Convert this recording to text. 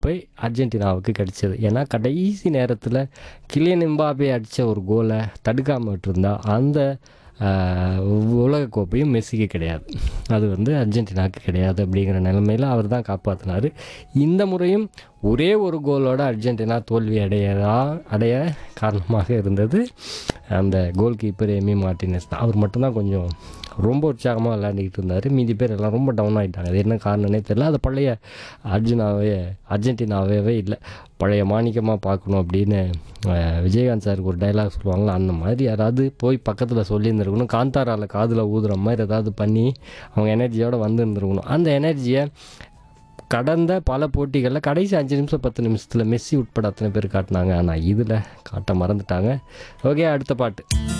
கோப்பை அர்ஜென்டினாவுக்கு கிடைச்சது ஏன்னா கடைசி நேரத்தில் கிலியன் எம்பாபே அடித்த ஒரு கோலை தடுக்காமல் விட்டுருந்தா அந்த ஆஹ், உலகக்கோப்பையும் மெஸ்ஸிக்கு கிடையாது அது வந்து அர்ஜென்டினாவுக்கு கிடையாது அப்படிங்கிற நிலைமையில் அவர் தான் காப்பாற்றினார் இந்த முறையும் ஒரே ஒரு கோலோட அர்ஜென்டினா தோல்வி அடையதா அடைய காரணமாக இருந்தது அந்த கோல் கீப்பர் எமி மார்டினஸ் தான் அவர் மட்டும்தான் கொஞ்சம் ரொம்ப உற்சாகமாக விளையாண்டுக்கிட்டு இருந்தார் மீதி பேர் எல்லாம் ரொம்ப டவுன் ஆகிட்டாங்க அது என்ன காரணம்னே தெரியல அது பழைய அர்ஜுனாவே அர்ஜென்டினாவே இல்லை பழைய மாணிக்கமாக பார்க்கணும் அப்படின்னு அஹ், விஜயகாந்த் சாருக்கு ஒரு டைலாக் சொல்லுவாங்களா அந்த மாதிரி யாராவது போய் பக்கத்தில் சொல்லியிருந்துருக்கணும் காந்தாராவில் காதில் ஊதுற மாதிரி ஏதாவது பண்ணி அவங்க எனர்ஜியோடு வந்துருந்துருக்கணும் அந்த எனர்ஜியை கடந்த பல போட்டிகளில் கடைசி அஞ்சு நிமிஷம் பத்து நிமிஷத்தில் மெஸ்ஸி உட்பட அத்தனை பேர் காட்டினாங்க ஆனால் இதில் காட்ட மறந்துட்டாங்க ஓகே அடுத்த பாட்டு